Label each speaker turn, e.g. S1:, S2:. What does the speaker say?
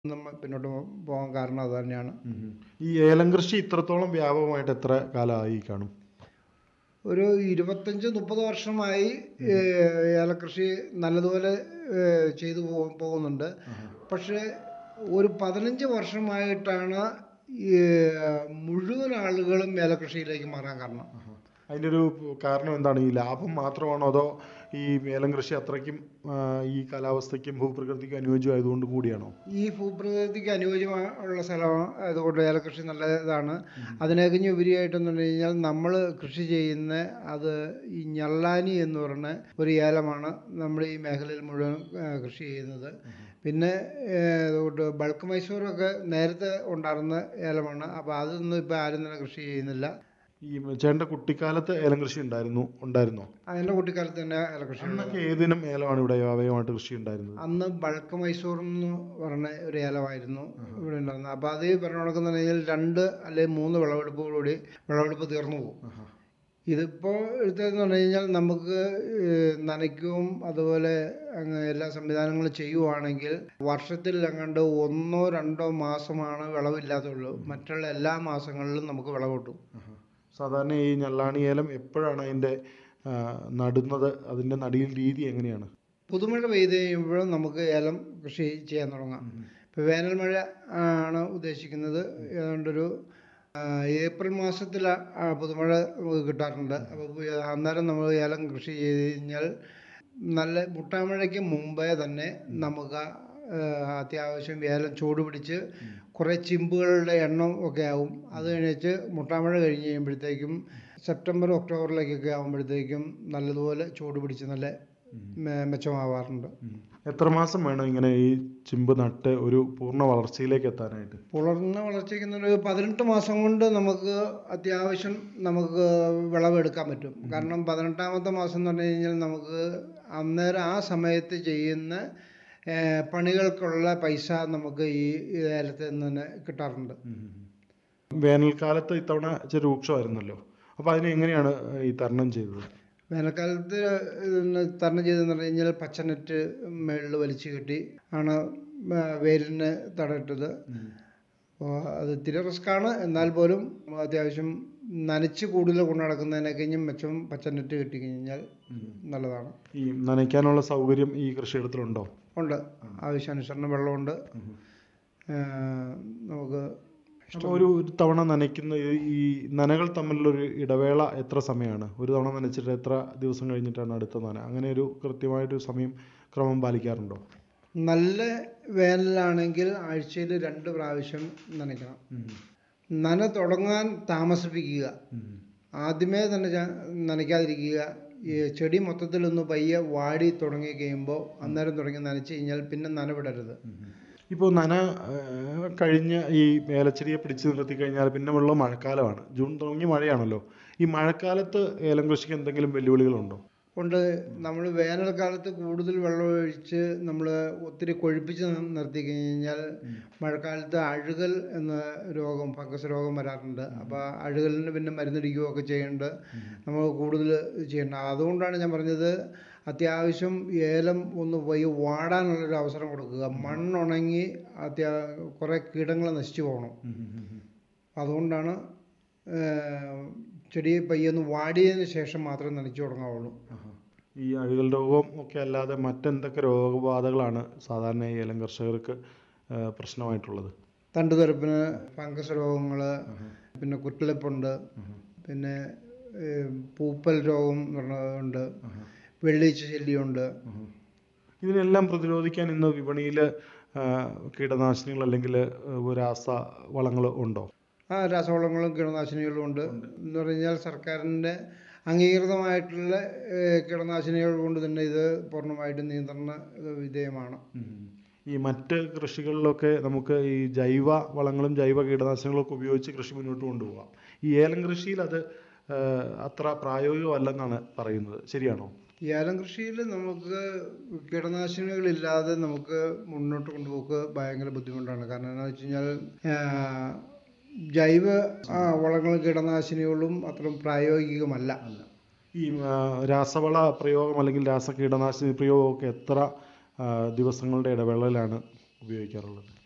S1: നമ്മൾ പിന്നോട്ട് പോകാൻ കാരണം അത് തന്നെയാണ്
S2: ഉം. ഈ ഏലം കൃഷി ഇത്രത്തോളം വ്യാപകമായിട്ട് എത്ര കാലമായി കാണും
S1: ഒരു ഇരുപത്തഞ്ച് മുപ്പത് വർഷമായി ഏഹ്, ഏലകൃഷി നല്ലതുപോലെ ഏഹ്, ചെയ്തു പോ- പോകുന്നുണ്ട് പക്ഷേ ഒരു പതിനഞ്ച് വർഷമായിട്ടാണ് ഈ മുഴുവൻ ആളുകളും ഏലകൃഷിയിലേക്ക് മാറാൻ കാരണം
S2: അതിൻ്റെ ഒരു കാരണം എന്താണ് ഈ ലാഭം മാത്രമാണോ അതോ ഈ ഏലം കൃഷി അത്രയ്ക്കും ആ, ഈ കാലാവസ്ഥയ്ക്കും ഭൂപ്രകൃതിക്കും അനുയോജ്യമായതുകൊണ്ട് കൂടിയാണോ
S1: ഈ ഭൂപ്രകൃതിക്ക് അനുയോജ്യമുള്ള സ്ഥലമാണ് അതുകൊണ്ട് ഏലകൃഷി നല്ല ഇതാണ് അതിനേക്കഞ്ഞ് ഉപരിയായിട്ടെന്ന് പറഞ്ഞു കഴിഞ്ഞാൽ നമ്മൾ കൃഷി ചെയ്യുന്ന അത് ഈ ഞള്ളാനി എന്ന് പറയുന്ന ഒരു ഏലമാണ് നമ്മൾ ഈ മേഖലയിൽ മുഴുവൻ ആ, കൃഷി ചെയ്യുന്നത് പിന്നെ ഏഹ്, അതുകൊണ്ട് ബൾക്ക് മൈസൂറൊക്കെ നേരത്തെ ഉണ്ടായിരുന്ന ഏലമാണ് അപ്പോൾ അതൊന്നും ഇപ്പോൾ ആരും തന്നെ കൃഷി ചെയ്യുന്നില്ല
S2: ഈ ചേട്ടൻ്റെ കുട്ടിക്കാലത്ത് ഏലം കൃഷി ഉണ്ടായിരുന്നു ഉണ്ടായിരുന്നോ
S1: അതിൻ്റെ കുട്ടിക്കാലത്ത് തന്നെ ഏലകൃഷി
S2: അന്നൊക്കെ ഏതിനും ഏലമാണ് ഇവിടെ വ്യാപകമായിട്ട് കൃഷി ഉണ്ടായിരുന്നത്
S1: അന്ന് ബൾക്ക് മൈസൂർ എന്ന് പറഞ്ഞ ഒരു ഏലമായിരുന്നു ഇവിടെ ഉണ്ടായിരുന്നത് അപ്പോൾ അത് ഈ പറഞ്ഞ കണക്കെന്ന് പറഞ്ഞു കഴിഞ്ഞാൽ രണ്ട് അല്ലെങ്കിൽ മൂന്ന് വിളവെടുപ്പോടുകൂടി വിളവെടുപ്പ് തീർന്നു പോകും ഇതിപ്പോൾ എടുത്തതെന്ന് പറഞ്ഞു കഴിഞ്ഞാൽ നമുക്ക് ഏഹ്, നനയ്ക്കുകയും അതുപോലെ അങ്ങ് എല്ലാ സംവിധാനങ്ങളും ചെയ്യുവാണെങ്കിൽ വർഷത്തിൽ അങ്ങാണ്ട് ഒന്നോ രണ്ടോ മാസമാണ് വിളവില്ലാത്തുള്ളൂ മറ്റുള്ള എല്ലാ മാസങ്ങളിലും നമുക്ക് വിളവ് കിട്ടും
S2: സാധാരണ ഈ ഞള്ളാണി ഏലം എപ്പോഴാണ് അതിൻ്റെ ആ, നടുന്നത് അതിൻ്റെ നടിയിൽ രീതി എങ്ങനെയാണ്
S1: പുതുമഴ പെയ്ത് കഴിയുമ്പോഴും നമുക്ക് ഏലം കൃഷി ചെയ്യാൻ തുടങ്ങാം ഇപ്പോൾ വേനൽ മഴ ആണ് ഉദ്ദേശിക്കുന്നത് ഏതാണ്ടൊരു ആ, ഏപ്രിൽ മാസത്തിൽ പുതുമഴ നമുക്ക് കിട്ടാറുണ്ട് അപ്പോൾ അന്നേരം നമ്മൾ ഏലം കൃഷി ചെയ്ത് കഴിഞ്ഞാൽ നല്ല മുട്ടാമഴയ്ക്ക് മുമ്പേ തന്നെ നമുക്ക് ആ, അത്യാവശ്യം ഏലം ചൂട് പിടിച്ച് കുറേ ചിമ്പുകളുടെ എണ്ണം ഒക്കെ ആവും അത് കഴിഞ്ഞിട്ട് മുട്ടാമഴ കഴിഞ്ഞ് കഴിയുമ്പോഴത്തേക്കും സെപ്റ്റംബർ ഒക്ടോബറിലേക്കൊക്കെ ആകുമ്പോഴത്തേക്കും നല്ലതുപോലെ ചൂട് പിടിച്ച് നല്ല മെ- മെച്ചമാവാറുണ്ട്
S2: എത്ര മാസം വേണം ഇങ്ങനെ ഈ ചിമ്പ് നട്ട് ഒരു പൂർണ്ണ വളർച്ചയിലേക്ക് എത്താനായിട്ട്
S1: പുലർന്ന വളർച്ചയ്ക്ക് ഒരു പതിനെട്ട് മാസം കൊണ്ട് നമുക്ക് അത്യാവശ്യം നമുക്ക് വിളവെടുക്കാൻ പറ്റും കാരണം പതിനെട്ടാമത്തെ മാസം എന്ന് പറഞ്ഞു കഴിഞ്ഞാൽ നമുക്ക് അന്നേരം ആ സമയത്ത് ചെയ്യുന്ന ഏഹ്, പണികൾക്കുള്ള പൈസ നമുക്ക് ഈ ഏലത്തിൽ നിന്ന് തന്നെ കിട്ടാറുണ്ട്
S2: വേനൽക്കാലത്ത് ഇത്തവണ ഇച്ചിരി രൂക്ഷമായിരുന്നല്ലോ അപ്പോൾ അതിനെ എങ്ങനെയാണ് ഈ തരണം ചെയ്തത്
S1: വേനൽക്കാലത്ത് ഇതിന് തരണം ചെയ്തെന്ന് പറഞ്ഞു കഴിഞ്ഞാൽ പച്ചനെറ്റ് മേളിൽ വലിച്ചു കെട്ടി ആണ് ആ, വെയിലിന് തടയിട്ടത് അപ്പോൾ അത് ഇത്തിരി റിസ്ക്കാണ് എന്നാൽ പോലും അത്യാവശ്യം നനച്ച് കൂടുതൽ കൊണ്ടു നടക്കുന്നതിനെ കഴിഞ്ഞും മെച്ചം പച്ചനെറ്റ് കിട്ടി കഴിഞ്ഞാൽ നല്ലതാണ്
S2: ഈ നനയ്ക്കാനുള്ള സൗകര്യം ഈ കൃഷിയിടത്തിലുണ്ടോ
S1: ഉണ്ട് ആവശ്യാനുസരണം വെള്ളമുണ്ട് ആ, നമുക്ക്
S2: അപ്പോൾ ഒരു ഒരു തവണ നനയ്ക്കുന്ന ഈ- ഈ നനകൾ തമ്മിലുള്ളൊരു ഇടവേള എത്ര സമയമാണ് ഒരു തവണ നനച്ചിട്ട് എത്ര ദിവസം കഴിഞ്ഞിട്ടാണ് അടുത്ത നന അങ്ങനെ ഒരു കൃത്യമായിട്ടൊരു സമയം ക്രമം പാലിക്കാറുണ്ടോ
S1: നല്ല വേനലാണെങ്കിൽ ആഴ്ചയിൽ രണ്ട് പ്രാവശ്യം നനയ്ക്കണം നന തുടങ്ങാൻ താമസിപ്പിക്കുക ആദ്യമേ തന്നെ ച- നനയ്ക്കാതിരിക്കുക ഈ ചെടി മൊത്തത്തിലൊന്ന് പയ്യെ വാടി തുടങ്ങി കഴിയുമ്പോൾ അന്നേരം തുടങ്ങി നനച്ച് കഴിഞ്ഞാൽ പിന്നെ നനവിടരുത്
S2: ഇപ്പോൾ നന ഏഹ്, കഴിഞ്ഞ് ഈ ഏലച്ചെടിയെ പിടിച്ചു നിർത്തി കഴിഞ്ഞാൽ പിന്നെ ഉള്ള മഴക്കാലമാണ് ജൂൺ തുടങ്ങി മഴയാണല്ലോ ഈ മഴക്കാലത്ത് ഏലം കൃഷിക്ക് എന്തെങ്കിലും വെല്ലുവിളികളുണ്ടോ
S1: കൊണ്ട് നമ്മൾ വേനൽക്കാലത്ത് കൂടുതൽ വെള്ളമൊഴിച്ച് നമ്മൾ ഒത്തിരി കൊഴുപ്പിച്ച് നി- നിർത്തി കഴിഞ്ഞാൽ മഴക്കാലത്ത് അഴുകൽ എന്ന രോഗം ഫംഗസ് രോഗം വരാറുണ്ട് അപ്പോൾ അഴുകലിന് പിന്നെ മരുന്നടിക്കുകയൊക്കെ ചെയ്യേണ്ടത് നമ്മൾ കൂടുതൽ ചെയ്യേണ്ട അതുകൊണ്ടാണ് ഞാൻ പറഞ്ഞത് അത്യാവശ്യം ഏലം ഒന്ന് പോയി വാടാനുള്ളൊരു അവസരം കൊടുക്കുക മണ്ണുണങ്ങി അത്യാ കുറേ കീടങ്ങൾ നശിച്ചു പോകണം അതുകൊണ്ടാണ് ഏഹ്, ചെടി പയ്യൊന്ന് വാടിയതിന് ശേഷം മാത്രമേ നനച്ചു തുടങ്ങാവുള്ളൂ
S2: ഈ അഴുകൽ രോഗം ഒക്കെ അല്ലാതെ മറ്റെന്തൊക്കെ രോഗബാധകളാണ് സാധാരണ ഈ ഏലം കർഷകർക്ക് ഏഹ്, പ്രശ്നമായിട്ടുള്ളത്
S1: തണ്ടുതുരപ്പിന് ഫംഗസ് രോഗങ്ങൾ പിന്നെ കുറ്റിലപ്പുണ്ട് പിന്നെ ഏഹ്, പൂപ്പൽ രോഗം എന്ന് പറഞ്ഞതുണ്ട് വെള്ളീച്ച ശല്യമുണ്ട്
S2: ഇതിനെല്ലാം പ്രതിരോധിക്കാൻ ഇന്ന് വിപണിയിൽ കീടനാശിനികൾ അല്ലെങ്കിൽ രാസ വളങ്ങൾ ഉണ്ടോ
S1: ആ രാസവളങ്ങളും കീടനാശിനികളും ഉണ്ട് എന്ന് പറഞ്ഞാൽ സർക്കാരിൻ്റെ അംഗീകൃതമായിട്ടുള്ള ഏഹ്, കീടനാശിനികൾ കൊണ്ട് തന്നെ ഇത് പൂർണ്ണമായിട്ടും നിയന്ത്രണ വിധേയമാണ്
S2: ഈ മറ്റ് കൃഷികളിലൊക്കെ നമുക്ക് ഈ ജൈവ വളങ്ങളും ജൈവ കീടനാശിനികളും ഒക്കെ ഉപയോഗിച്ച് കൃഷി മുന്നോട്ട് കൊണ്ടുപോകാം ഈ ഏലം കൃഷിയിൽ അത് ഏഹ്, അത്ര പ്രായോഗികമല്ലെന്നാണ് പറയുന്നത് ശരിയാണോ
S1: ഏലം കൃഷിയിൽ നമുക്ക് കീടനാശിനികളില്ലാതെ നമുക്ക് മുന്നോട്ട് കൊണ്ടുപോക്ക് ഭയങ്കര ബുദ്ധിമുട്ടാണ് കാരണം എന്താണെന്ന് വെച്ച് കഴിഞ്ഞാൽ ആ, ജൈവ ആ, വളങ്ങളും കീടനാശിനികളും അത്ര പ്രായോഗികമല്ല
S2: ഈ ആ, രാസവള പ്രയോഗം അല്ലെങ്കിൽ രാസ കീടനാശിനി പ്രയോഗമൊക്കെ എത്ര ആ, ദിവസങ്ങളുടെ ഇടവേളയിലാണ് ഉപയോഗിക്കാറുള്ളത്